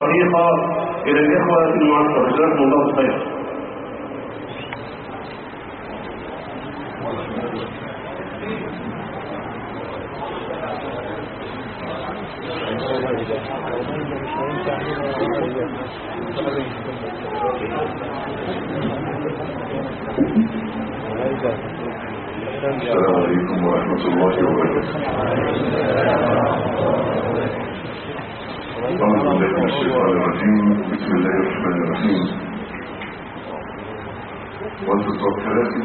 طريقة إلى الإخوة المعسكر جزاكم الله خير السلام عليكم ورحمة الله وبركاته أعوذ بالله من الشيطان الرجيم بسم الله الرحمن الرحيم وانت ثلاثة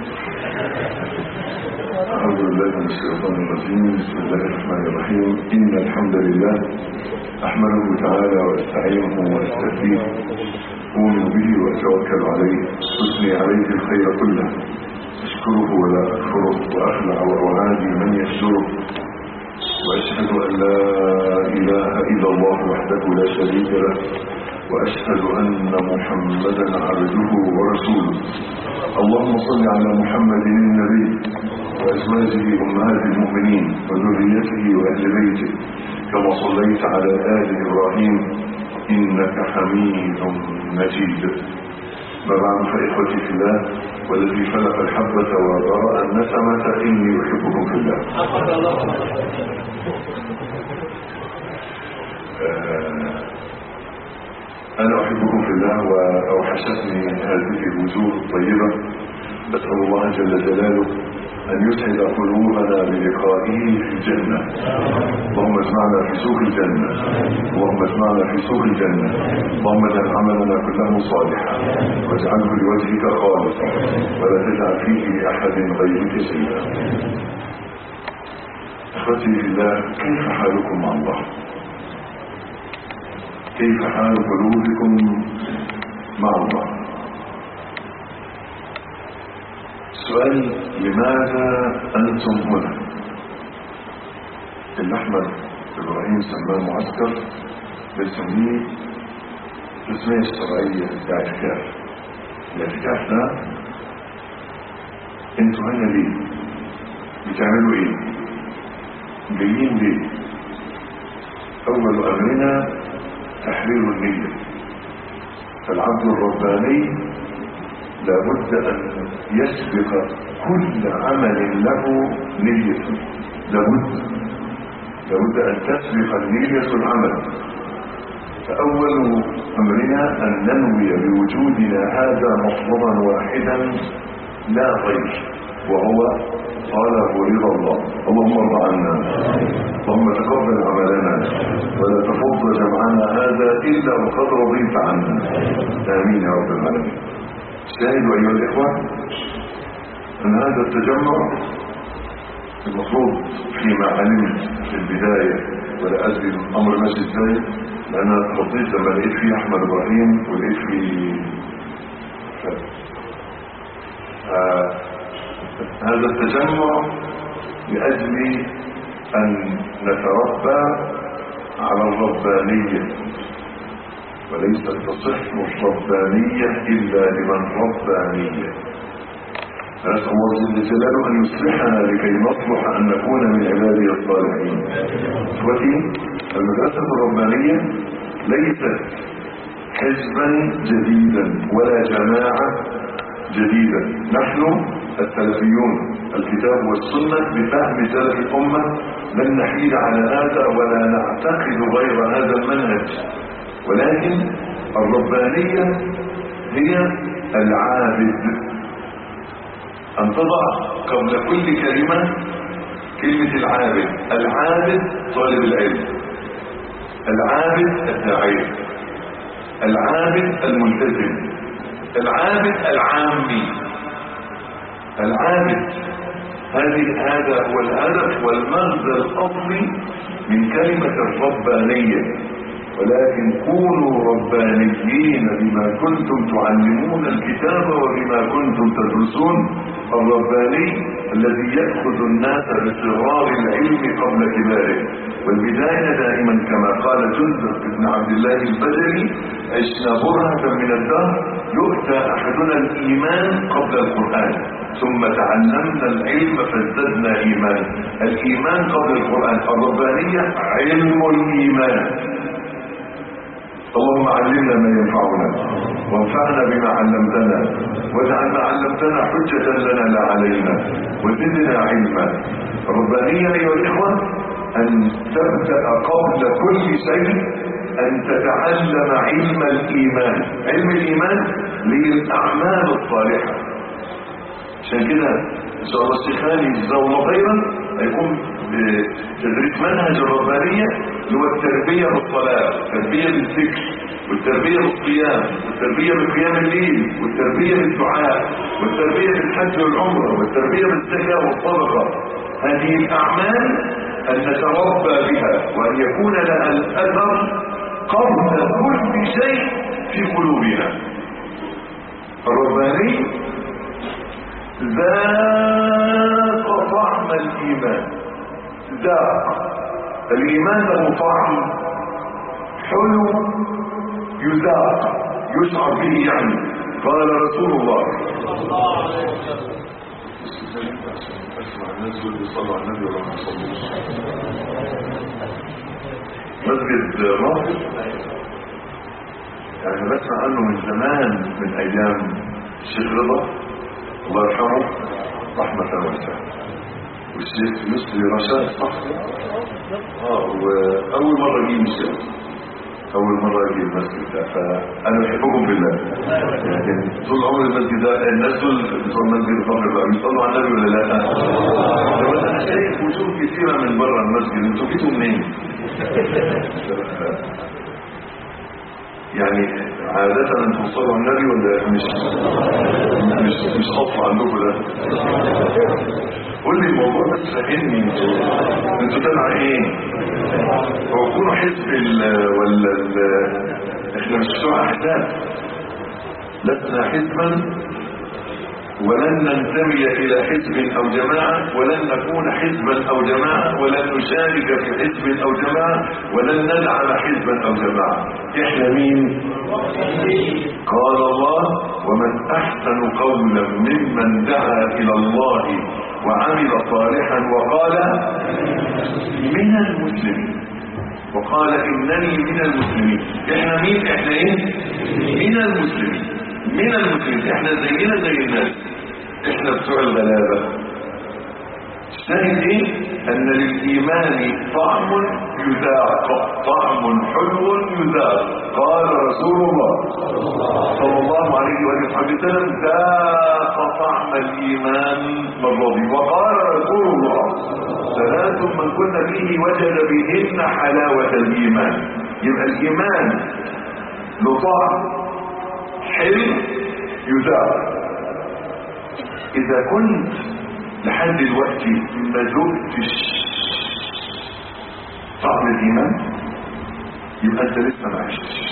أعوذ بالله من الشيطان الرجيم بسم الله الرحمن الرحيم إن الحمد لله أحمده تعالى وأستعينه وأستهديه أؤمن به وأتوكل عليه أثني عليه الخير كله أشكره ولا أكفره وأخلع وأعادي من يشكره وأشهد أن لا إله إلا الله وحده لا شريك له وأشهد أن محمدا عبده ورسوله اللهم صل على محمد النبي وأزواجه أمهات المؤمنين وذريته وأهل بيته كما صليت على آل إبراهيم إنك حميد مجيد ما بعد فإخوتي في الله والذي فلق الحبة وبرأ النسمة إني أحبكم في الله آه، أنا أحبكم في الله وأوحشتني هذه الوجوه الطيبة أسأل الله جل جلاله أن يسعد قلوبنا بلقائه في الجنة اللهم اجمعنا في سوق الجنة اللهم اجمعنا في سوق الجنة اللهم اجعل عملنا كله صالحا واجعله لوجهك خالصا ولا تجعل فيه لأحد غيرك شيئا اخوتي في الله كيف حالكم مع الله كيف حال قلوبكم مع الله سؤال لماذا أنتم هنا الأحمد إبراهيم سماه معسكر بنسميه التسمية الشرعية الاعتكاف الاعتكاف ده انتوا هنا ليه بتعملوا ايه جايين ليه أول أمرنا تحرير النية فالعبد الرباني لابد أن يسبق كل عمل له نية لابد لابد أن تسبق النية العمل فأول أمرنا أن ننوي بوجودنا هذا مطلبا واحدا لا غير وهو طلب رضا الله اللهم ارضى عنا اللهم تقبل عملنا ولا تفض جمعنا هذا إلا وقد رضيت عنا آمين يا رب العالمين شاهدوا أيها الإخوة أن هذا التجمع المفروض فيما علمت في البداية ولا أدري الأمر ماشي ازاي لأن أنا اتخطيت لما لقيت فيه أحمد إبراهيم ولقيت فيه آه هذا التجمع لأجل أن نتربى على الربانية وليست تصح الربانية إلا لمن ربانية نسأل الله جل جلاله أن يصلحنا لكي نصلح أن نكون من عباده الصالحين إخوتي المدرسة الربانية ليست حزبا جديدا ولا جماعة جديدة نحن السلفيون الكتاب والسنة بفهم سلف الأمة لن نحيد على هذا ولا نعتقد غير هذا المنهج ولكن الربانية هي العابد أن تضع قبل كل كلمة كلمة العابد العابد طالب العلم العابد الداعية العابد الملتزم العابد العامي العابد هذه هذا هو الهدف والمغزى الأصلي من كلمة الربانية ولكن كونوا ربانيين بما كنتم تعلمون الكتاب وبما كنتم تدرسون الرباني الذي يأخذ الناس بصغار العلم قبل كباره والبداية دائما كما قال جندب بن عبد الله البجلي عشنا برهة من الدهر يؤتى أحدنا الإيمان قبل القرآن ثم تعلمنا العلم فازددنا إيمان الإيمان قبل القرآن الربانية علم الإيمان اللهم علمنا ما ينفعنا وانفعنا بما علمتنا واجعل ما علمتنا حجة لنا لا علينا وزدنا علما ربانية أيها الإخوة أن تبدأ قبل كل شيء أن تتعلم علم الإيمان علم الإيمان للأعمال الصالحة عشان كده إن شاء الله الشيخان يجزاه الله خيرا هيكون بتدريس منهج الربانية اللي هو التربية بالصلاة التربية بالذكر والتربية بالصيام والتربية بقيام الليل والتربية بالدعاء والتربية بالحج والعمرة والتربية بالزكاة والصدقة هذه الأعمال أن نتربى بها وأن يكون لها الأثر قبل كل شيء في قلوبنا الرباني ذاق طعم الإيمان ذاق الإيمان له طعم حلو يذاق يشعر به يعني قال رسول الله اسمع الناس دول بيصلوا على النبي ولا ما بيصلوش مسجد رافض يعني بسمع عنه من زمان من ايام الشيخ رضا الله يرحمه رحمة واسعة والشيخ يسري رشاد صح اه واول مرة اجي الشيخ اول مرة اجي المسجد ده فانا بحبكم بالله يعني طول عمر المسجد ده الناس دول بتوع المسجد الفخر بقى بيصلوا على النبي ولا لا؟ طب انا شايف وجوه كثيرة من بره المسجد انتوا جيتوا منين؟ يعني عادة انتوا بتصلوا على النبي ولا مش مش مش اصل عندكم ده؟ قول لي الموضوع ده فهمني انتوا انتوا تبع ايه؟ هو كونوا حزب ال ولا ال احنا مش بتوع احزاب لسنا حزبا ولن ننتمي الى حزب او جماعة ولن نكون حزبا او جماعة ولن نشارك في حزب او جماعة ولن ندعم حزبا او جماعة احنا مين قال الله ومن احسن قولا ممن دعا الى الله وعمل صالحا وقال من المسلمين وقال انني من المسلمين احنا مين احنا ايه من المسلمين من المسلمين احنا زينا زي الناس احنا بتوع الغلابة الشاهد ايه ان للايمان طعم يذاق طعم حلو يذاق قال رسول الله صلى الله عليه وآله وصحبه وسلم ذاق طعم الايمان من رضي وقال رسول الله ثلاث من كن فيه وجد بهن حلاوة الايمان يبقى الايمان له طعم حلو يذاق اذا كنت لحد دلوقتي ما ذقتش طعم الايمان يبقى انت لسه ما عشتش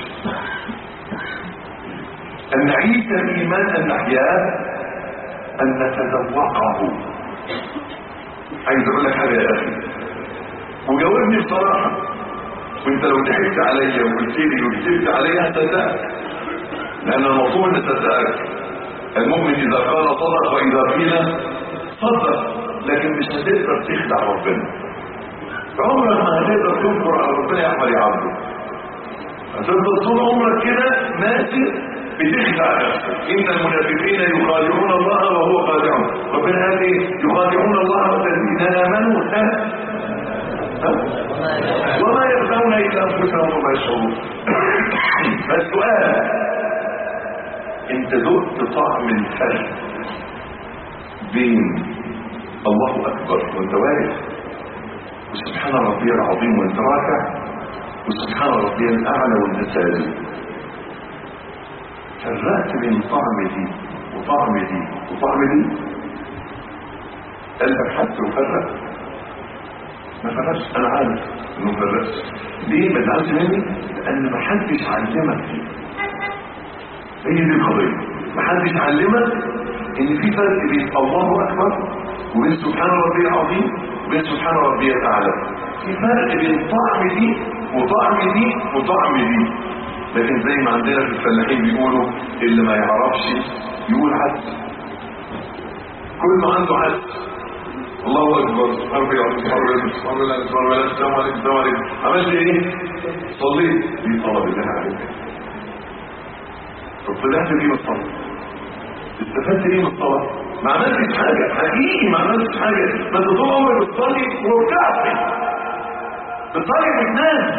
ان نعيش الايمان ان نحياه ان نتذوقه عايز اقول لك حاجه يا اخي وجاوبني بصراحه وانت لو ضحكت عليا وقلت لي وكتبت عليا هتصدقك لان المفروض ان تصدقك المؤمن اذا قال صدق واذا قيل صدق لكن مش هتقدر تخدع ربنا عمرك ما هتقدر تنكر على ربنا يا احمد يا عبده هتفضل طول عمرك كده ماشي بتخدع نفسك ان المنافقين يخادعون الله وهو خادعهم ربنا قال ايه يخادعون الله والذين امنوا ها وما يخدعون الا انفسهم وما يشعرون فالسؤال انت ذقت طعم الفرق بين الله اكبر وانت واقف وسبحان ربي العظيم وانت راكع وسبحان ربي الاعلى وانت ساجد فرقت بين طعم دي وطعم دي وطعم دي قلبك حتى وفرق ما فرقش انا عارف انه ما فرقش ليه ما تزعلش مني لان ما حدش علمك فيه هي دي القضيه ما حدش علمك ان في فرق بين الله اكبر وبين سبحان ربي العظيم وبين سبحان ربي الاعلى في فرق بين طعم دي وطعم دي وطعم دي لكن زي ما عندنا في الفلاحين بيقولوا اللي ما يعرفش يقول عدس كل ما عنده عدس الله اكبر سبحان ربي العظيم سبحان ربي سبحان الله سبحان الله السلام عليكم السلام عليكم عملت ايه صليت دي طلب الله عليك طلعت بيه من الصلاه استفدت ايه من الصلاه ما عملتش حاجه حقيقي ما عملتش حاجه ما انت طول عمرك بتصلي وركعت بتصلي وبتنام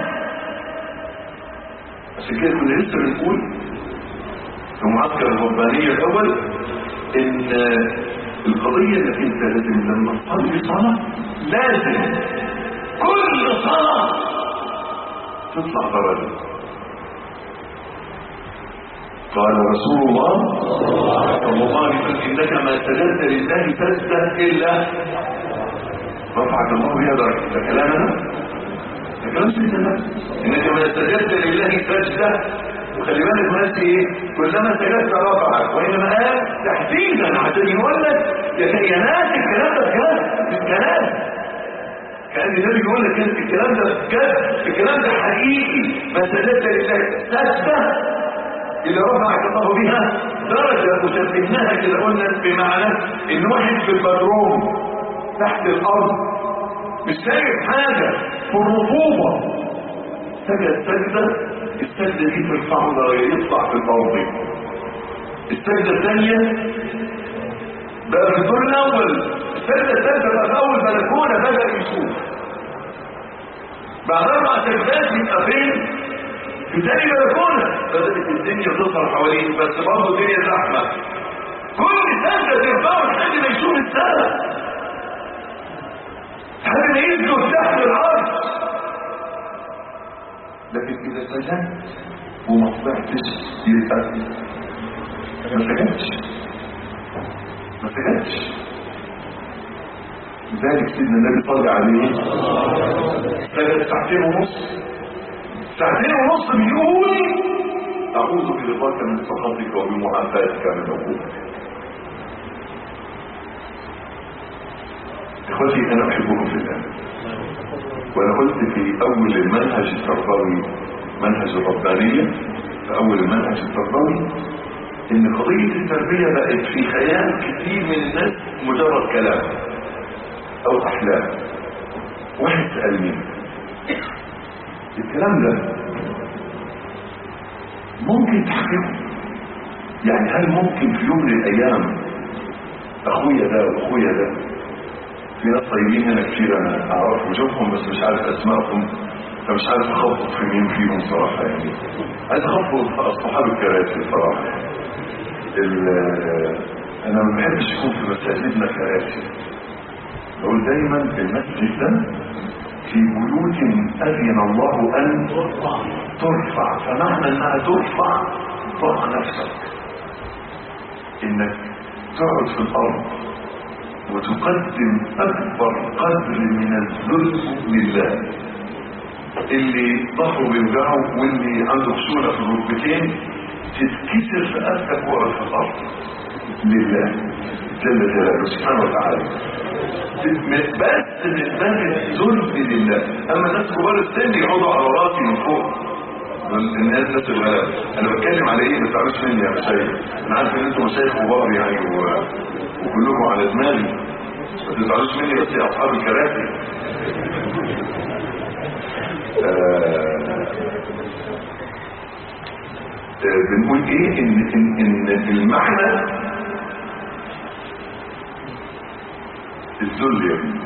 عشان كده كنا لسه بنقول في معسكر الربانيه الاول ان القضيه انك انت لازم لما تصلي صلاه لازم كل صلاه تطلع درجه قال رسول الله صلى الله عليه وسلم انك ما سجدت لله سجده الا رفعك الله بها درجه ده كلامنا ده كلام سيدنا انك ما سجدت لله سجده وخلي بالك الناس ايه كلما سجدت رفعك وانما قال تحديدا عشان يقول لك يا ناس الكلام ده بجد مش كلام كان النبي يقول لك الكلام ده بجد الكلام ده حقيقي ما سجدت لله سجده اللي رفعك الله بها درجة وشبهناها كده قلنا بمعنى ان واحد في البدروم تحت الارض مش شايف حاجة في الرطوبة سجد سجدة السجدة دي ترفعه درجة يطلع في الارض السجدة الثانية بقى في الدور الاول السجدة الثالثة بقى في اول بلكونة بدأ يشوف بعد اربع سجدات يبقى فين في تاني بلكونة بدأت الدنيا تظهر حواليه بس برضه الدنيا زحمة كل سنة ترفعه لحد ما يشوف السنة لحد ما يسجد تحت العرش لكن إذا سجدت وما طلعتش يبقى ما سجدتش ما سجدتش لذلك سيدنا النبي صلى عليه سجد ساعتين ونص ساعتين ونص بيقول أعوذ برضاك من سخطك وبمعافاتك من عقوبتك إخوتي أنا أحبكم في الله وأنا قلت في أول المنهج التربوي منهج الربانية في أول المنهج التربوي إن قضية التربية بقت في خيال كثير من الناس مجرد كلام أو أحلام واحد سألني الكلام ده ممكن تحقيقه يعني هل ممكن في يوم من الايام اخويا ده واخويا ده في ناس طيبين هنا كتير انا اعرف وجوههم بس مش عارف اسمائهم فمش عارف اخبط في مين فيهم صراحه يعني عايز اخبط في اصحاب الكراسي صراحه انا ما بحبش يكون في مساجدنا كراسي بقول دايما المسجد ده في بيوت أذن الله أن ترفع فمعنى أنها ترفع ضع نفسك إنك تقعد في الأرض وتقدم أكبر قدر من الذل لله اللي ظهره بيوجعه واللي عنده خشونة في الركبتين تتكسر في أسفك وقف في الأرض لله جل جلاله سبحانه وتعالى بس من باب الذل لله اما الناس كبار السن يقعدوا على راسي من فوق الناس ناس الغلاب انا بتكلم على ايه ما تعرفش مني يا مشايخ انا عارف ان انتم مشايخ كبار يعني و... وكلكم على دماغي ما تزعلوش مني بس يا اصحاب الكراسي آه... آه بنقول ايه ان ان, إن المعنى الذل يا ابني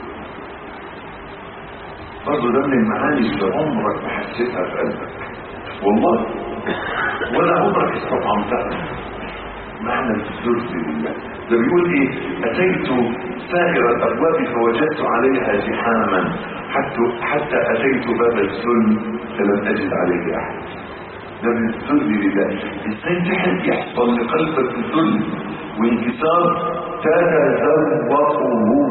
برضه ده من المعاني اللي عمرك ما حسيتها في قلبك والله ولا عمرك استطعمتها معنى الذل لله ده بيقول ايه اتيت سائر الابواب فوجدت عليها زحاما حتى حتى اتيت باب الذل فلم اجد عليه احد ده من الذل لله ازاي تحب يحصل لقلبك الذل وانكسار تتذوقه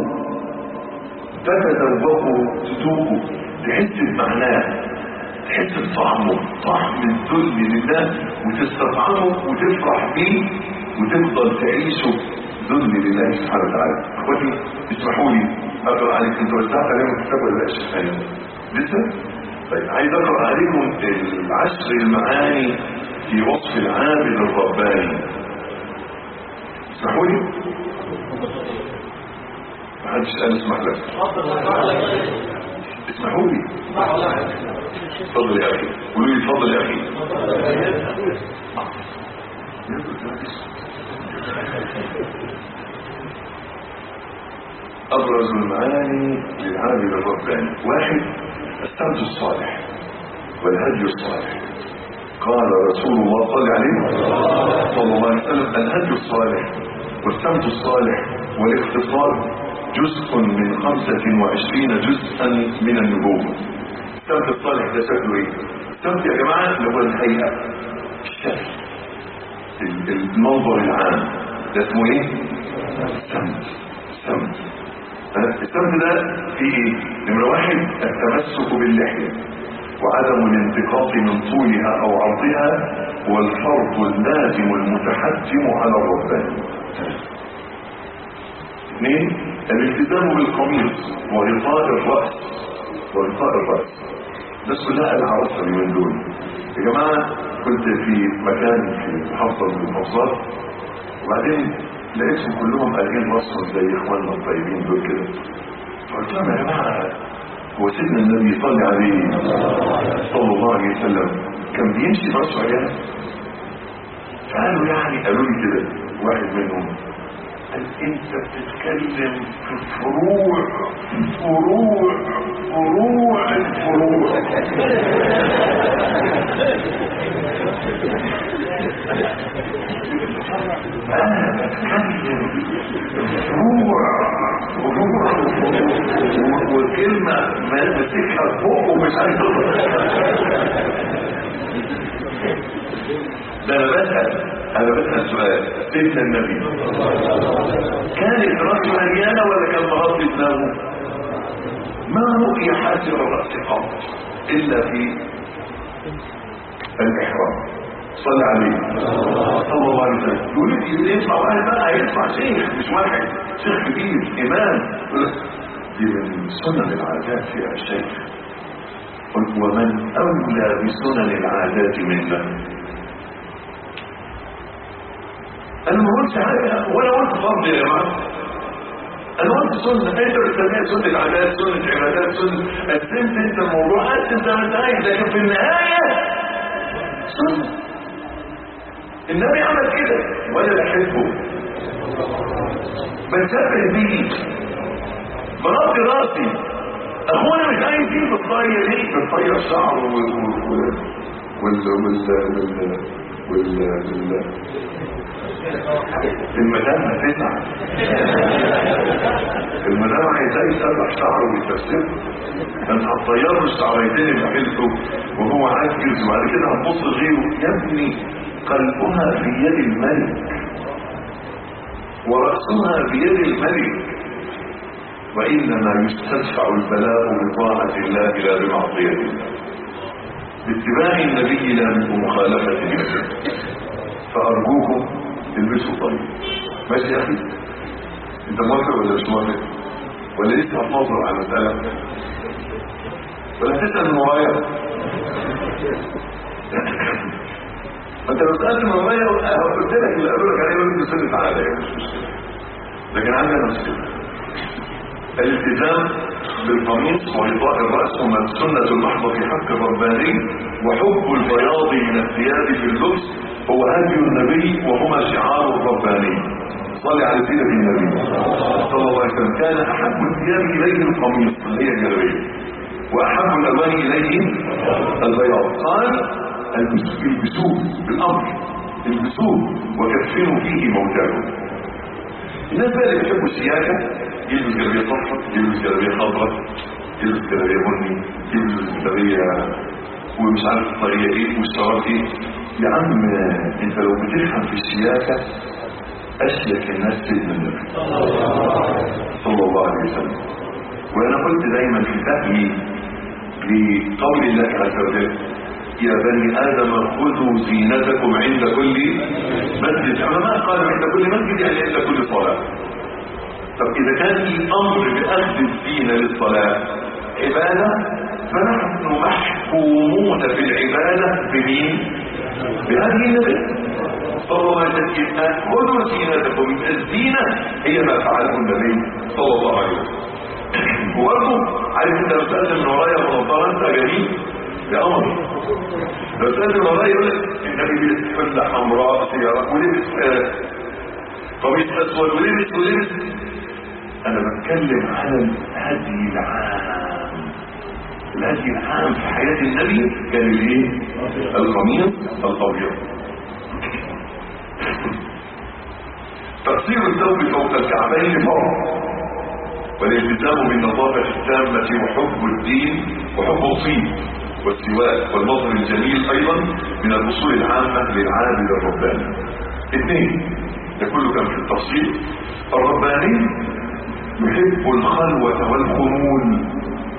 تتذوقه تذوقه تحس بمعناه تحس بطعمه طعم الذل لله وتستطعمه وتفرح بيه وتفضل تعيشه ذل لله سبحانه وتعالى اخوتي اسمحوا لي اقرا عليكم انتوا وزعت عليهم الكتاب ولا لا شيخ لسه طيب عايز اقرا عليكم العشر المعاني في وصف العابد الرباني اسمحوا لي ما حدش قال اسمح لك اسمحوا لي اتفضل يا اخي قولوا لي اتفضل يا اخي أبرز المعاني للعامل الرباني واحد السمت الصالح والهدي الصالح قال رسول الله صلى عليه صلى الله عليه وسلم الهدي الصالح والسمت الصالح والاقتصاد جزء من خمسة وعشرين جزءا من النبوة السمت الصالح ده شكله ايه؟ السمت يا جماعة اللي هو الهيئة الشكل ال- المنظر العام ده اسمه ايه؟ السمت السمت السمت ده فيه ايه؟ نمرة واحد التمسك باللحية وعدم الانتقاص من طولها او عرضها والفرض اللازم المتحتم على الربان اثنين الالتزام بالقميص وغطاء الرأس وغطاء الرأس الناس كلها قال عرفها اليومين دول يا جماعة كنت في مكان في محافظة من المحافظات وبعدين لقيتهم كلهم قارئين راسهم زي اخواننا الطيبين دول كده فقلت لهم يا جماعة هو سيدنا النبي صلى عليه صلى الله عليه وسلم كان بيمشي براسه عياله فقالوا يعني قالوا لي كده واحد منهم قال انت بتتكلم في فروع فروع فروع الفروع انا بتكلم فروع فروع و- وكلمة ما مسكها فوق ومش عايز تطلع ده انا بسأل انا بسأل سؤال سيدنا النبي كانت رأسه مليانة ولا كان مغطي دماغه ما رؤي حاسر الرأس قط إلا في الإحرام صلى عليه صلى الله عليه وسلم يقول لك اللي يطلع واحد بقى هيطلع شيخ مش واحد شيخ كبير إمام دي من سنن العادات يا شيخ قل ومن أولى بسنن العادات منا انا ما قلتش حاجه ولا قلت فرض يا جماعه انا قلت سنه انت بتسميها سنه عادات سنه عبادات سنه قسمت انت الموضوع قسم زي ما انت عايز لكن في النهايه سنه النبي عمل كده ولا بحبه بنشبه بيه بغطي راسي اخونا مش عايز يجيب الطايه ليه بتطير شعره وال وال وال وال وال وال وال المدام هتزعل المدام عايزاه يسرح شعره ويتفسره انت هتطير له الشعريتين اللي حلته وهو عاجز وبعد كده هتبص غيره يا ابني قلبها في يد الملك ورأسها بيد الملك وإنما يستدفع البلاء بطاعة الله لا بمعصية الله باتباع النبي لا بمخالفة النبي فأرجوكم البسوا طيب ماشي يا أخي أنت موافق ولا مش موافق ولا لسه هتنظر على المسألة ولا تسأل من ورايا انت لو سألت من ورايا قلت لك اللي قالوا لك عليه يقول لك سنة عادة يعني مش مشكلة لكن عندنا مشكلة الالتزام بالقميص وغطاء الرأس هما السنة المحضة في حق الرباني وحب البياض من الثياب في اللبس هو هدي النبي وهما شعار الرباني صلي على سيدة النبي صلى الله عليه وسلم كان أحب الثياب إليه القميص اللي هي الجلبية وأحب الألوان إليه البياض قال البسوه بالأمر البسوه وكفنوا فيه موتاكم الناس بقى اللي بيحبوا السياسة يلبس جلبية صفرا يلبس جلبية خضراء يلبس جلبية بني يلبس جلبية ومش عارف الطريقة ايه والشراب ايه يا عم انت لو بتفهم في السياسة اشيك الناس سيدنا النبي صلى الله عليه وسلم وانا قلت دايما في فهمي لقول الله عز وجل يا بني آدم خذوا زينتكم عند كل مسجد العلماء قالوا عند كل مسجد يعني عند كل صلاة طب إذا كان الأمر بأخذ الزينة للصلاة عبادة فنحن محكومون في العبادة بمين؟ بهذه النبي صلى الله عليه وسلم خذوا زينتكم الزينة هي ما فعله النبي صلى الله عليه وسلم وبرضه عارف انت لو سألت من ورايا منظرة انت جميل يا قمر لو سألت من ورايا يقول لك النبي بيستحل حمراء سيارة ولبس آه، قميص اسود ولبس ولبس انا بتكلم على الهدي العام الهدي العام في حياة النبي كان الايه القميص الابيض تقصير الثوب فوق الكعبين فرض والالتزام بالنظافة التامة وحب الدين وحب الطين والسواك والنظر الجميل ايضا من الاصول العامة للعابد الرباني اثنين ده كله كان في التفصيل الرباني يحب الخلوة والخمول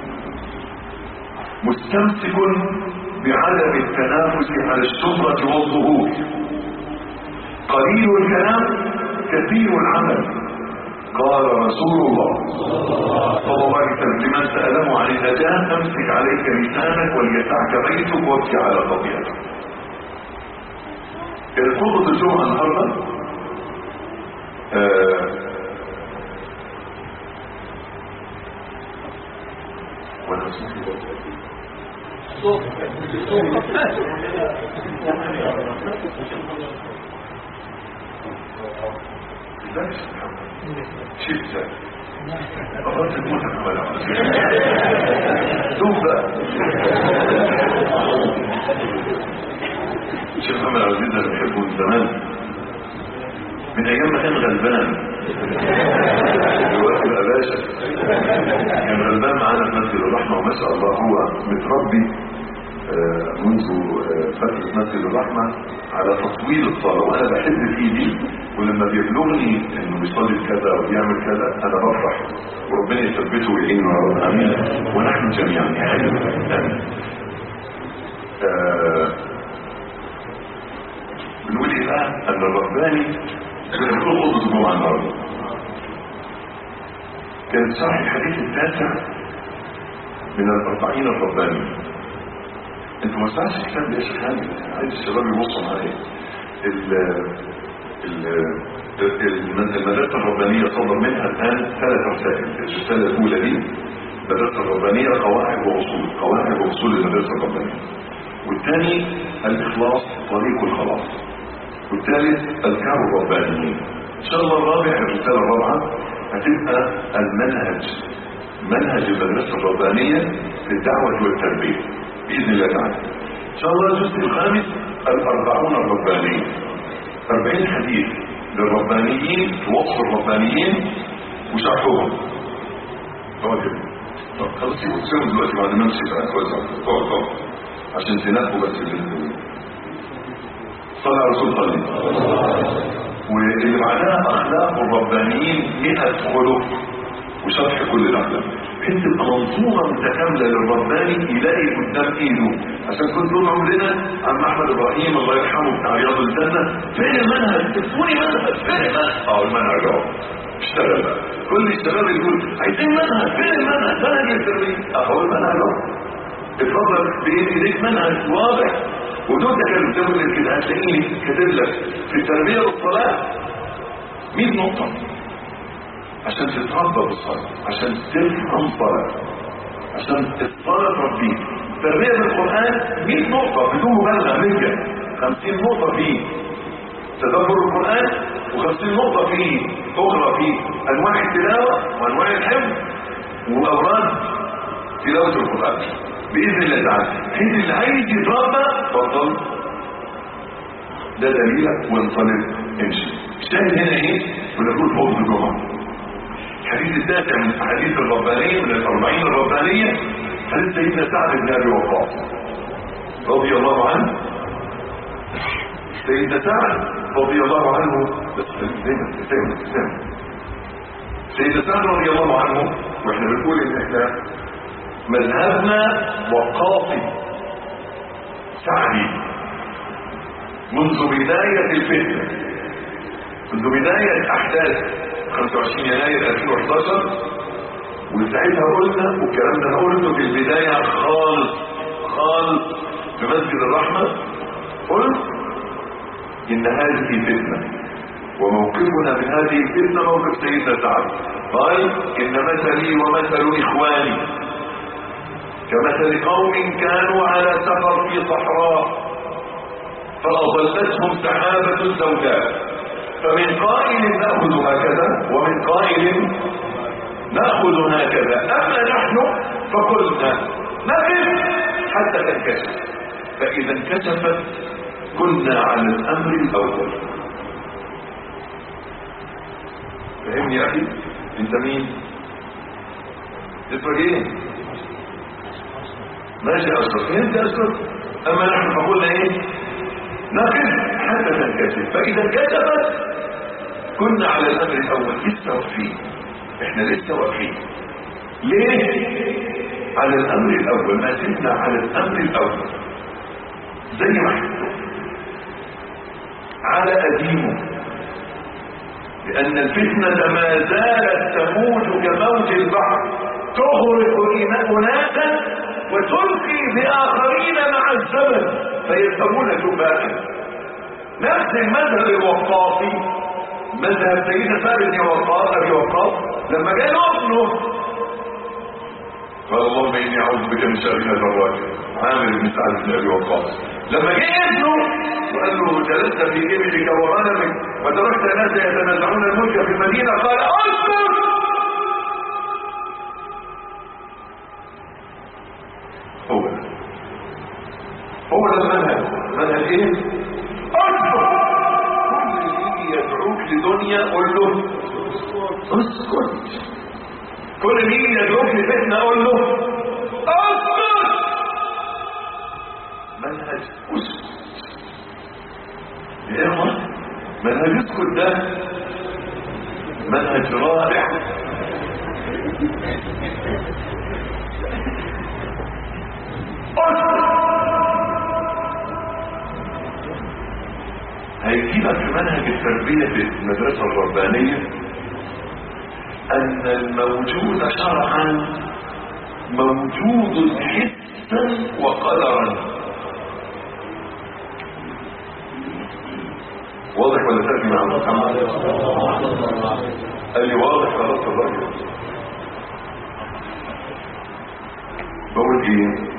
مستمسك بعدم التنافس على الشهرة والظهور قليل الكلام كثير العمل قال رسول الله صلى الله عليه وسلم لمن سأله عن النجاة امسك عليك لسانك وليسعك بيتك وابكي على خطيئتك الخطبة الجمعة النهارده آه وانا اسمه لا شيء ذلك أردت تموت ولا دوب بقى شيخ محمد عبد العزيز انا بحبه من زمان من ايام ما كان غلبان دلوقتي بقى باشا كان غلبان معانا في مسجد الرحمه وما شاء الله هو متربي آه، منذ آه، فترة مسجد الرحمة على تطويل الصلاة وأنا بحب فيه دي ولما بيبلغني إنه بيصلي كذا وبيعمل كذا أنا بفرح وربنا يثبته ويعينه يا رب آمين ونحن جميعا آمين آه، بنقول إيه بقى أن الرباني بنقول خطبة الجمعة النهارده كان شرح الحديث التاسع من الأربعين الرباني انتوا ما سمعتش الكتاب ده يا شيخ خالد عايز الشباب يبصوا معايا ال ال ال- المدرسة الربانية صدر منها الآن ثلاث رسائل الرسالة الأولى دي المدرسة الربانية قواعد وأصول قواعد وأصول المدرسة الربانية والثاني الإخلاص طريق الخلاص والثالث أذكار الربانيين إن شاء الله الرابع الرسالة الرابعة هتبقى المنهج منهج المدرسة الربانية في الدعوة والتربية بإذن الله تعالى إن شاء الله الجزء الخامس الأربعون الربانيين أربعين حديث للربانيين في وصف الربانيين وشرحهم هو كده طب خلاص سيبوا تسيبوا دلوقتي بعد ما نمشي بقى كويس اقعد اقعد عشان تنقوا بس اللي صلى على رسول الله واللي بعدها اخلاق الربانيين 100 خلق وشرح كل الاخلاق انت تبقى منظومه متكامله للرباني يلاقي قدام ايده عشان كنت طول عمرنا عم احمد ابراهيم الله يرحمه بتاع رياض الجنه فين المنهج؟ تفوني منهج فين المنهج؟ اه المنهج اهو اشتغل بقى كل الشباب يقول عايزين منهج فين المنهج؟ منهج التربيه اهو المنهج اهو اتفضل بايد ايديك منهج واضح ودول كانوا بتقول كده هتلاقيني كاتب لك في التربيه والصلاه 100 نقطه عشان تتربى بالصلاه عشان تفهم صلاه عشان الصلاه تربيك تربيه بالقران 100 نقطه بدون مبالغه 100 50 نقطه فيه تدبر القران و50 نقطه فيه اخرى فيه انواع التلاوه وانواع الحفظ واوراد تلاوه القران باذن الله تعالى حين اللي عايز يتربى اتفضل ده دليلك وانطلق امشي الشاهد هنا ايه بنقول فوق الجمعه الحديث التاسع من الاحاديث الربانيه من الاربعين الربانيه حديث سيدنا سعد بن ابي وقاص رضي الله عنه سيدنا سعد رضي الله عنه بس دايما دايما دايما سيدنا سعد رضي الله عنه واحنا بنقول ان احنا مذهبنا وقاصي سعدي منذ بداية الفتنة منذ بداية أحداث 25 يناير 2011 وساعتها قلنا والكلام ده قلته في البداية خالص خالص في مسجد الرحمة قلت إن هذه فتنة وموقفنا من هذه الفتنة موقف سيدنا سعد قال إن مثلي ومثل إخواني كمثل قوم كانوا على سفر في صحراء فأظلتهم سحابة سوداء فمن قائل نأخذ هكذا ومن قائل نأخذ هكذا أما نحن فقلنا نقف حتى تنكشف فإذا انكشفت كنا على الأمر الأول فهمني يا أخي أنت مين؟ اسمك ايه؟ ماشي أشرف فهمت يا أشرف؟ أما نحن فقلنا إيه؟ نقف حتى تنكشف فإذا انكشفت كنا على الأمر الأول لسه واقفين احنا لسه واقفين ليه؟ على الأمر الأول ما زلنا على الأمر الأول زي ما احنا على قديمه لأن الفتنة ما زالت تموج كموج البحر تغرق أناسا وتلقي بآخرين مع الزمن فيذهبون جباء نفس المذهب الوقاصي مذهب سيدنا سعد بن وقاص ابي وقاص لما جاء له ابنه قال اللهم اني اعوذ بك من شر هذا الراجل عامر بن سعد بن ابي وقاص لما جاء ابنه وقال له جلست في ابلك وغنمك وتركت الناس يتنازعون الملك في المدينه قال اصبر هو ده هو ده المنهج منهج ايه اصبر كل اللي يجي يدعوك لدنيا قول له اسكت كل اللي يجي يدعوك لفتنه قول له اسكت منهج اسكت يا اخوان منهج اسكت ده منهج رائع هيجيبك في منهج التربية في المدرسة الربانية أن الموجود شرعا موجود حسا وقدرا واضح ولا تأتي مع محمد قال لي واضح يا رب الراجل بقول ايه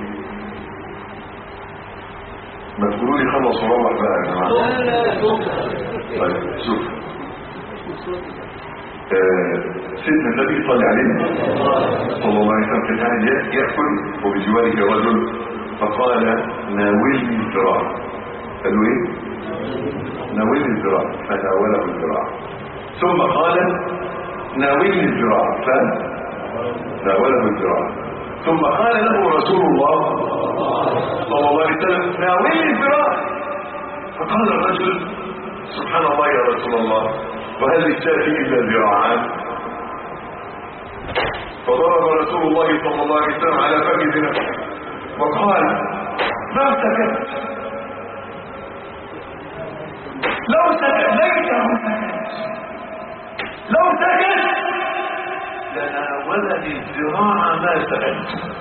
ما تقولوا لي خلص روح بقى يا جماعه طيب شوف آه، سيدنا النبي صلى عليه صلى الله عليه وسلم كان قاعد ياكل وبجواره رجل فقال ناولني الذراع قال له ايه ناولني الذراع فناوله الذراع ثم قال ناولني الذراع فناوله الذراع ثم قال له رسول الله صلى الله عليه وسلم ناولني الذراع فقال الرجل سبحان الله يا رسول الله وهل للشاة إلا ذراعان فضرب رسول الله صلى الله عليه وسلم على فم نفسه وقال ما سكت لو سكت ليته سكت لو سكت لناولني الذراع ما سكت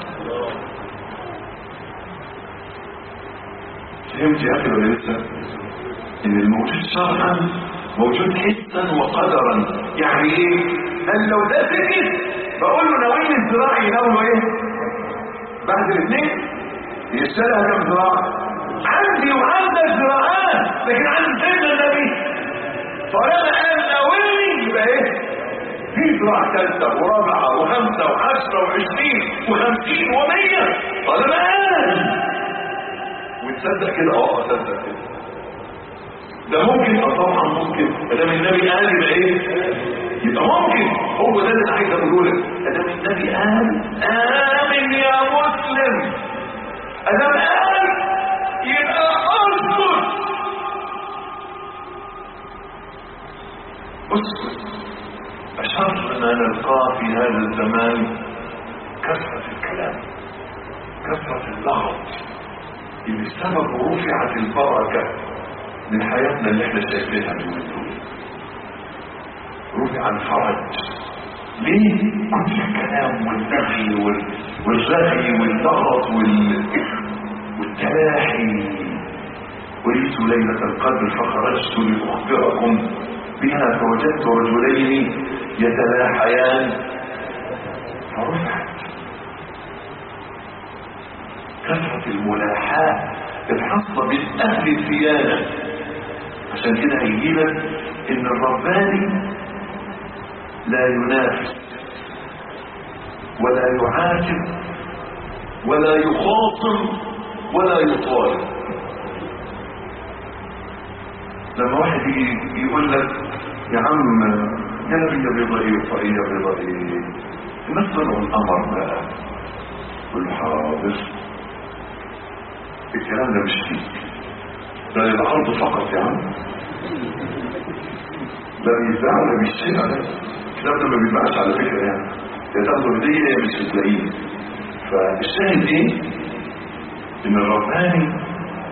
فهمت يا اخي ولا لسه ان الموجود شرعا موجود حسا وقدرا يعني ايه قال لو ده سكت بقول له ناويين الذراع يناولوا ايه بعد الاثنين يشتريها كم ذراع عندي وعندك ذراعان لكن عند سيدنا النبي فلما قال ناولني يبقى ايه في ذراع ثالثه ورابعه وخمسه وعشره وعشرين وخمسين ومية طالما قال وتصدق كده اه اصدق كده ده ممكن اه طبعا ممكن ادام النبي قال يبقى ايه يبقى ممكن هو ده اللي انا عايز اقوله لك ادام النبي قال امن يا مسلم ادام قال يبقى اصبر اسكت اشر ما نلقاه في هذا الزمان كثره الكلام كثره اللغط اللي السبب رفعت البركه من حياتنا اللي احنا شايفينها اليومين دول رفع الفرج ليه كل الكلام والنغي وال... والرغي واللغط وال... والتلاحي وليت ليلة القدر فخرجت لأخبركم بها فوجدت رجلين يتلاحيان فرفعت كثرة الملاحاة الحصة من أهل الديانة عشان كده هيجيلك إن الرباني لا ينافس ولا يعاتب ولا يخاطب ولا يطالب لما واحد يجي يقول لك يا عم يا نبي بيضة ايه وطاقية بيضة ايه الناس طلعوا القمر بقى قول له حاضر الكلام ده مش فيك ده للعرض فقط يا عم لا بيتباع ولا بيشتري على الكلام ده ما بيتباعش على فكرة يعني يا تاخده هدية يا مش هتلاقيه فالشاهد ايه ان الرباني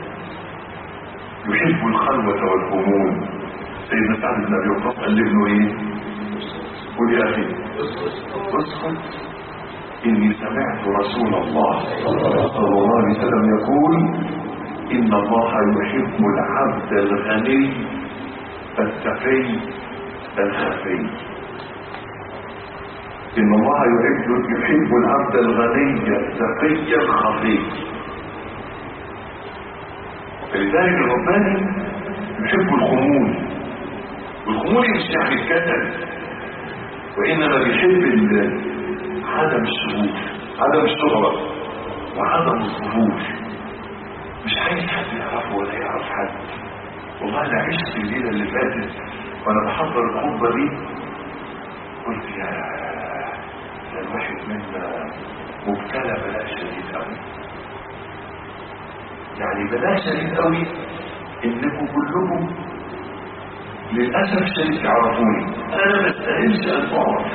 يحب الخلوة والهموم سيدنا سعد بن ابي وقاص قال لابنه ايه قل يا اخي اسكت اني سمعت رسول الله صلى الله عليه وسلم يقول ان الله يحب العبد الغني التقي الخفي ان الله يحب يحب العبد الغني التقي الخفي فلذلك الرباني يحب الخمول والخمول مش يعني الكسل وانما بيحب ال- عدم الشهور عدم الشهرة وعدم الظهور مش عايز حد يعرفه ولا يعرف حد والله انا عشت الليله اللي فاتت وانا بحضر الخطبه دي قلت يا ده الواحد منا مبتلى بلاء شديد قوي يعني بلاء شديد قوي انكم كلكم للاسف الشديد تعرفوني انا ما استاهلش ان اعرف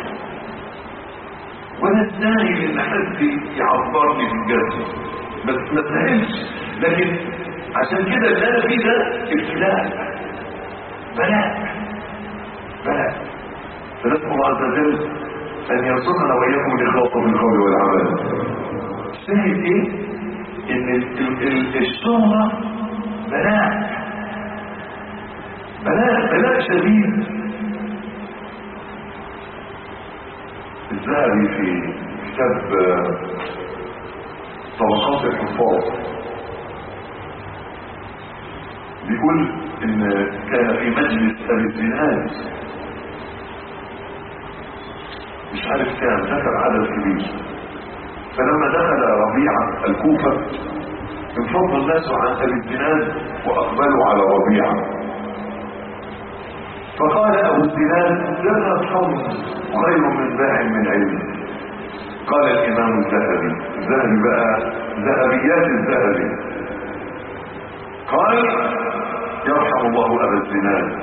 ولا استاهل ان حد يعبرني في الجسد بس ما استاهلش لكن عشان كده اللي انا فيه ده ابتلاء بلاء بلاء فنسال الله عز وجل ان يرزقنا واياكم الاخلاص في القول والعمل الشاهد ايه ان ال- ال- ال- الشهرة بلاء بلاء بلاء شديد الذهبي في كتاب آه، طبقات الحفاظ بيقول ان كان في مجلس ابي الزناد مش عارف كام ذكر عدد كبير فلما دخل ربيعة الكوفة انفض الناس عن ابي الزناد واقبلوا على ربيعة فقال ابو الزناد جرت حوض خير من باع من علم قال الامام الذهبي الذهبي بقى ذهبيات الذهبي قال يرحم الله ابا الزناد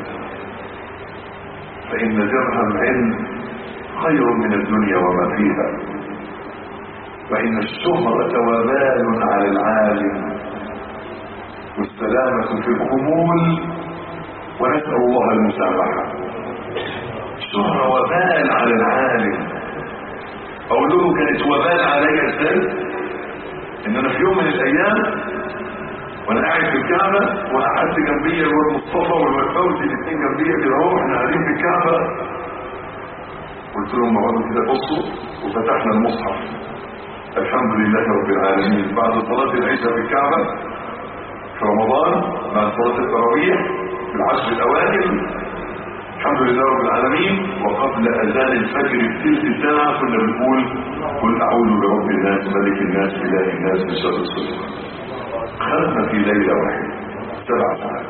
فان درهم علم خير من الدنيا وما فيها وان الشهرة وبال على العالم والسلامة في الخمول ونسأل الله المسامحة الشهرة وبال على العالم اقول لكم كانت وبال عليا ازاي ان انا في يوم من الايام وانا قاعد في الكعبة وقعدت جنبي الواد مصطفى والمفوزي الاثنين جنبي كده اهو احنا قاعدين في الكعبة قلت لهم اقعدوا كده بصوا وفتحنا المصحف الحمد لله رب العالمين بعد صلاة العشاء في الكعبة في رمضان بعد صلاة التراويح في العشر الأوائل الحمد لله رب العالمين وقبل أذان الفجر بثلث ساعة كنا بنقول قل أعوذ برب الناس ملك الناس إله الناس من شر الصدق خلفنا في ليلة واحدة سبع ساعات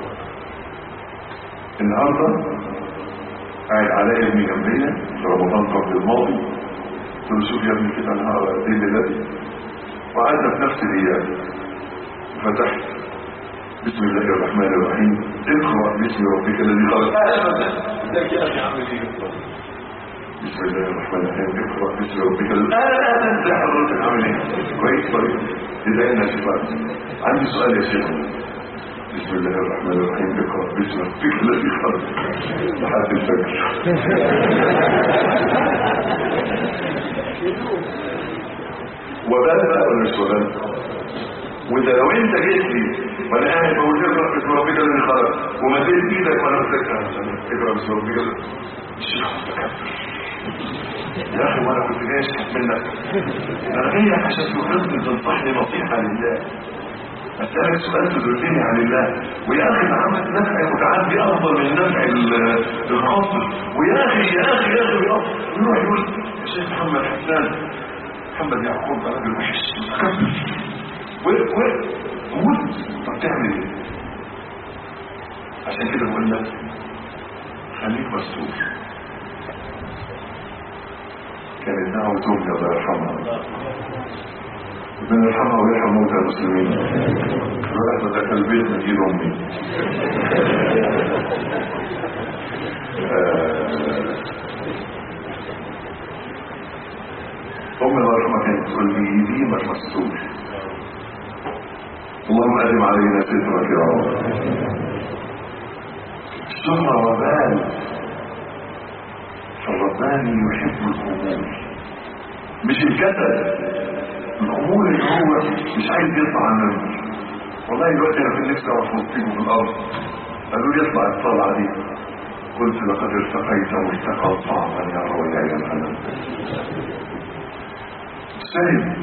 النهاردة قاعد على ابني جنبيا في رمضان قبل الماضي قلت له شوف يا ابني كده انا هقرا ايه الليله وقعدنا في نفس الايام فتحت بسم الله الرحمن الرحيم اقرا باسم ربك الذي خلق ازيك يا اخي عامل ايه بسم الله الرحمن الرحيم اقرا باسم ربك الذي اهلا ازي حضرتك عامل ايه كويس كويس بداينا شفاء عندي سؤال يا شيخ بسم الله الرحمن الرحيم اقرا باسم ربك الذي خلق لحد الفجر وبال بقى ولا مش وبال وده لو انت جيت لي وانا قاعد بقول لك اقرا باسم ربك الذي خلق ومديت ايدك وانا بذكر اقرا باسم ربك الذي الشيخ متكبر يا اخي وانا كنت جاي اشحت منك انا جاي عشان تقولني تنصحني نصيحه لله اسالك سؤال تدلني عن الله ويا اخي العمل نفع متعدي افضل من نفع ال- الخاطر ويا اخي يا اخي يا اخي يروح يقول يا شيخ محمد حسان محمد يعقوب ده راجل وحش متكبر و و قول طب تعمل ايه؟ عشان كده بقول لك خليك مستور كانت دعوة أمي الله يرحمها ربنا يرحمها ويرحم موتى المسلمين رحمة ذاك البيت من ايد امي آه، امي الله يرحمها كانت تقول لي يديمك مستور اللهم ادم علينا سترك يا رب الشهرة وبال فالرباني يحب الامور مش الكسل الامور اللي هو مش عايز يطلع منه والله دلوقتي انا في نفسي اروح مصيبه في الارض قالوا لي اطلع الطلعه دي قلت لقد ارتقيت مرتقى طعما يا رويا يا الحنان سلم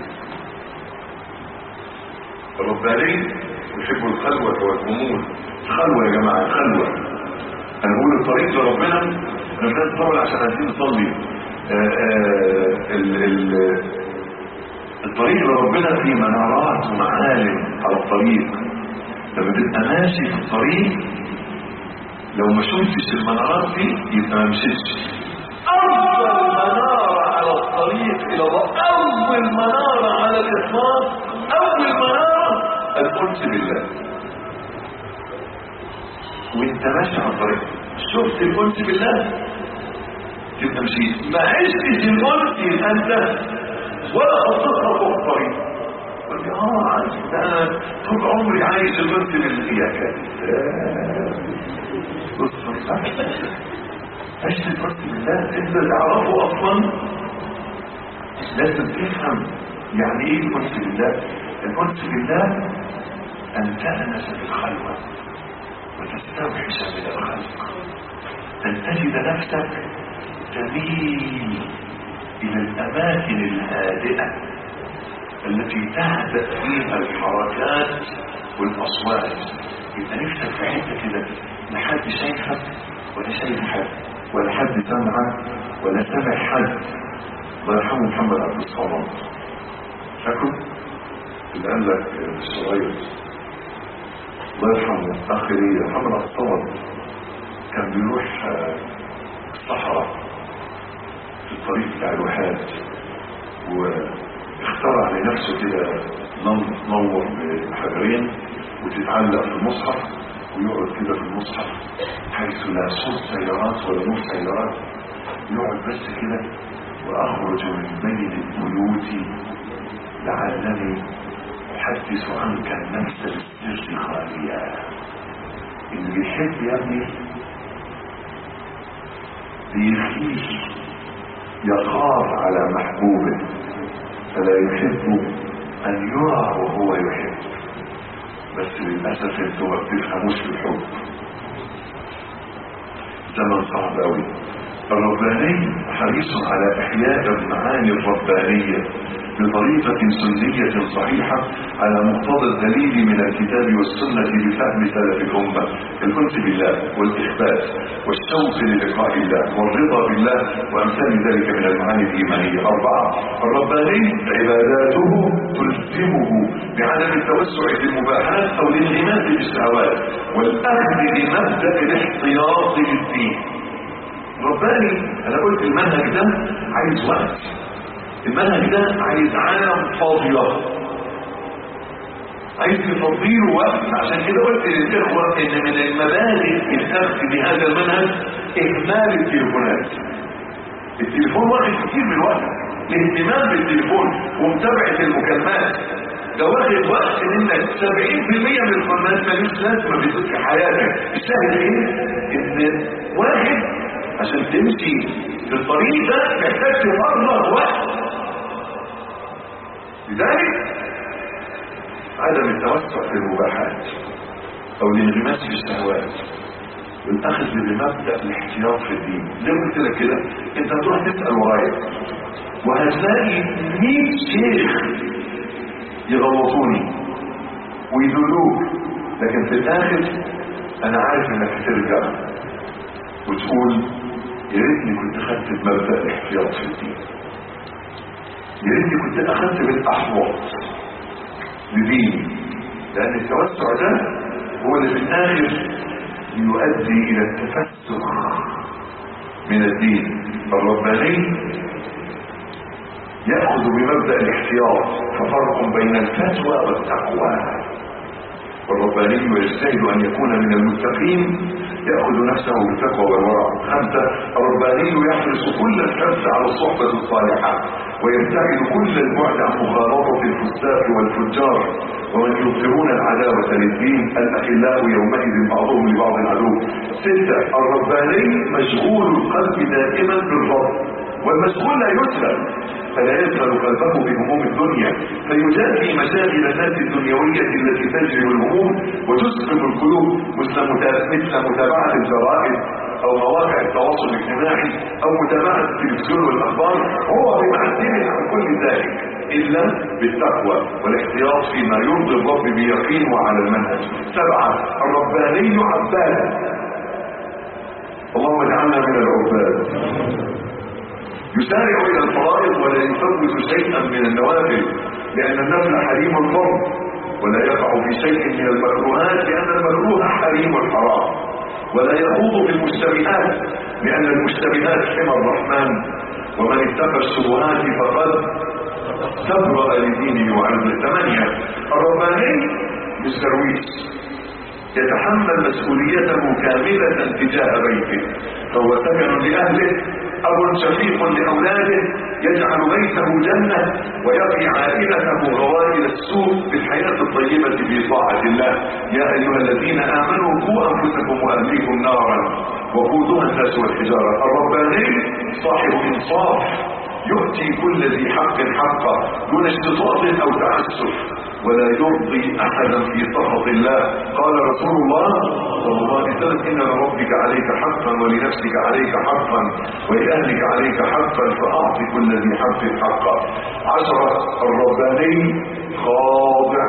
الرباني يحب الخلوة والأمور الخلوة يا جماعة الخلوة أنا بقول الطريق لربنا أنا مش عايز أطول عشان عايزين نصلي آه، آه، ال- ال- الطريق لربنا فيه منارات ومعالم على الطريق لما تبقى ماشي في الطريق لو ما شفتش المنارات دي يبقى ما مشيتش أفضل منارة على الطريق إلى الله أول منارة على الإطلاق أول منارة الأنس بالله وانت ماشي على الطريق شفت الأنس بالله تبقى مشيت ما عشتش الأنس يبقى أنت ولا خطتها فوق الطريق قلت اه عارف ده انا طول عمري عايش الأنس بالله يا كذاب بص بص عشت الأنس بالله انت تعرفه اصلا لازم تفهم يعني ايه الأنس بالله الأنس بالله أن تأنس بالخلوة وتستوحش من الخلق أن تجد نفسك تميل إلى الأماكن الهادئة التي تهدأ فيها الحركات والأصوات يبقى نفسك في حتة كده لا حد شايفك ولا شايف حد ولا حد سامعك ولا سامع حد الله يرحمه محمد عبد الصمد فاكر اللي قال لك الصغير الله يرحمه اخي لي محمد عبد الصمد كان بيروح آه، الصحراء في الطريق بتاع الواحات واخترع لنفسه كده نم- نور بحجرين وتتعلق في المصحف ويقعد كده في المصحف حيث لا صوت سيارات ولا نور سيارات يقعد بس كده واخرج من بين البيوت لعلني احدث عنك النفس بالسر خاليا اللي بيحب يا ابني بيخيش يخاف على محبوبه فلا يحب ان يرى وهو يحب بس للاسف انتوا ما بتفهموش في الحب زمن صعب قوي الرباني حريص على احياء المعاني الربانيه بطريقة سنية صحيحة على مقتضى الدليل من الكتاب والسنة بفهم سلف الأمة الأنس بالله والإخبات والشوق للقاء الله والرضا بالله وأمثال ذلك من المعاني الإيمانية أربعة الرباني عباداته تلزمه بعدم التوسع في المباحات أو الانغماس في الشهوات والأخذ بمبدأ الاحتياط للدين رباني أنا قلت المنهج ده عايز وقت المنهج ده عايز عالم فاضية عايز تفضيله وقت عشان كده قلت للإخوة إن من المبادئ الأخذ بهذا المنهج إهمال التليفونات التليفون واخد كتير من وقتك الاهتمام بالتليفون ومتابعة المكالمات ده واخد وقت منك 70% من القنوات ماليش لازمه في حياتك الشاهد ايه؟ ان واحد عشان تمشي في الطريق ده محتاج تفرغ وقت لذلك عدم التوسع في المباحات او الانغماس في الشهوات والاخذ بمبدا الاحتياط في الدين زي ما قلت لك كده انت هتروح تسال ورايا وهتلاقي 100 شيخ يغلطوني ويذلوك لكن في الاخر انا عارف انك هترجع وتقول يا ريتني كنت خدت بمبدا الاحتياط في الدين يا ريتني كنت اخدت بالاحوط لديني لان التوسع ده هو اللي في الاخر يؤدي الى التفسخ من الدين الرباني يأخذ بمبدأ الاحتياط ففرق بين الفتوى والتقوى والرباني يجتهد أن يكون من المتقين يأخذ نفسه بالتقوى والورع خمسة الرباني يحرص كل الحرص على الصحبة الصالحة ويبتعد كل البعد عن مخالطة الفساق والفجار ومن يظهرون العداوة للدين الأخلاء يومئذ بعضهم لبعض عدو ستة الرباني مشغول القلب دائما بالرب والمشغول لا يسلم فلا يشغل قلبه بهموم الدنيا فيجافي مشاغل الناس الدنيوية التي تجلب الهموم وتسلم القلوب مثل متا- مثل متابعة الجرائد أو مواقع التواصل الاجتماعي أو متابعة التلفزيون والأخبار هو بمعزل عن كل ذلك إلا بالتقوى والاحتياط فيما يرضي الرب بيقين وعلى المنهج سبعة الرباني عباد اللهم اجعلنا من العباد يسارع إلى الفرائض ولا يفوت شيئا من النوافل لأن النفل حريم الفرض ولا يقع في شيء من المكروهات لأن المكروه حريم الحرام ولا يخوض في المشتبهات لأن المشتبهات حمى الرحمن ومن اتقى الشبهات فقد استبرأ لدينه وعرضه ثمانية الرباني بالسرويس يتحمل مسؤوليته كاملة تجاه بيته فهو سكن لأهله أب شفيق لأولاده يجعل بيته جنة ويقي عائلته غوائل السوء بالحياة الطيبة في طاعة الله يا أيها الذين آمنوا قوا أنفسكم وأهليكم نارا وقودها الناس والحجارة الرباني صاحب إنصاف يؤتي كل ذي حق حقه دون اشتطاط أو تعسف ولا يرضي احدا في سخط الله قال رسول الله صلى الله عليه وسلم ان لربك عليك حقا ولنفسك عليك حقا ولاهلك عليك حقا فاعط كل ذي حق حقه عشرة الرباني خاضع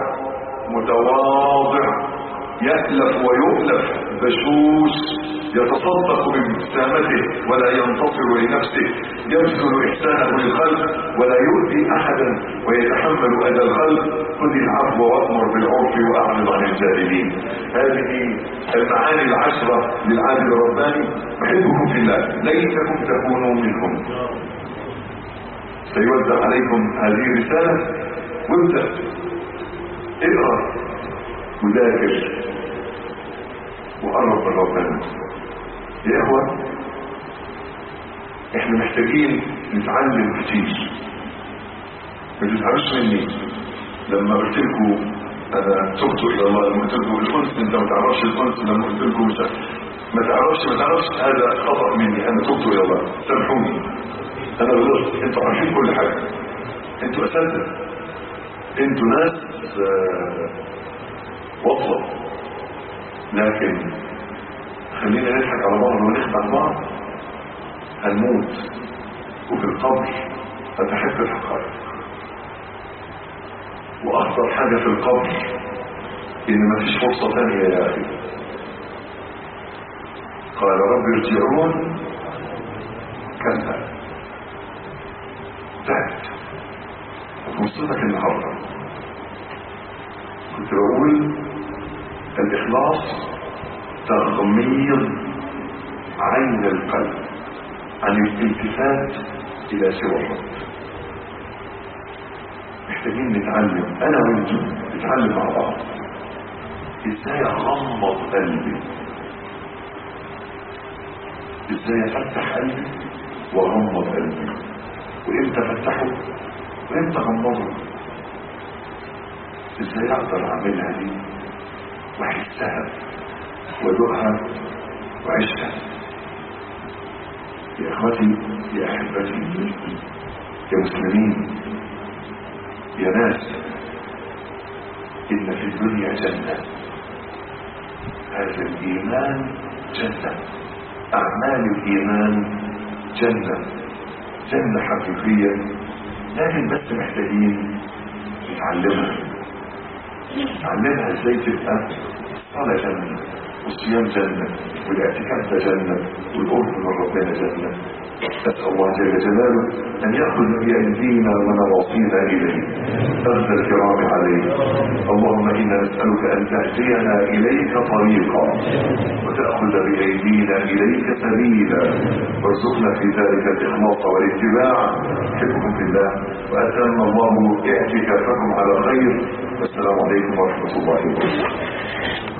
متواضع يألف ويؤلف بشوش يتصدق بابتسامته ولا ينتصر لنفسه يبذل إحسانه للخلق ولا يؤذي أحدا ويتحمل أذى الخلق خذ العفو وأمر بالعرف وأعرض عن الجاهلين هذه المعاني العشرة للعادل الرباني أحبكم في الله ليتكم تكونوا منهم سيوزع عليكم هذه الرسالة وابدأ اقرأ وذاكر وقرب من ربنا يا اخوة احنا محتاجين نتعلم كتير ما تزعلوش مني لما قلت لكم انا تبت الى الله لما قلت لكم الانس انت ما تعرفش الانس لما قلت لكم مش ما تعرفش ما تعرفش هذا خطا مني انا تبت الى الله سامحوني انا غلطت انتوا عارفين كل حاجه انتوا اساتذه انتوا ناس آه، وصلة لكن خلينا نضحك على بعض ونخدع بعض هنموت وفي القبر فتحب الحقائق واخطر حاجة في القبر ان مفيش فرصة تانية يا اخي قال رب ارجعون كلا تعبت فرصتك النهارده كنت بقول الإخلاص تغميض عين القلب عن الالتفات إلى سوى الرب محتاجين نتعلم أنا وأنتم نتعلم مع بعض إزاي أغمض قلبي إزاي أفتح قلبي وأغمض قلبي وإمتى أفتحه وإمتى أغمضه ازاي اقدر اعملها دي واحسها وادوقها واعيشها يا اخوتي يا احبتي يا مسلمين يا ناس ان في الدنيا جنه هذا الايمان جنه اعمال الايمان جنه جنه حقيقيه لكن بس محتاجين نتعلمها علمها ازاي تبقى صلاة جنة والصيام جنة والاعتكاف ده جنة والقرب من ربنا جنة أسأل الله جل جلاله أن يأخذ بأيدينا ونواصينا إليه أخذ الكرام عليه اللهم إنا نسألك أن تهدينا إليك طريقا وتأخذ بأيدينا إليك سبيلا وارزقنا في ذلك الإخلاص والاتباع حبكم في الله وأتم الله اعتكافكم على خير والسلام عليكم ورحمة الله وبركاته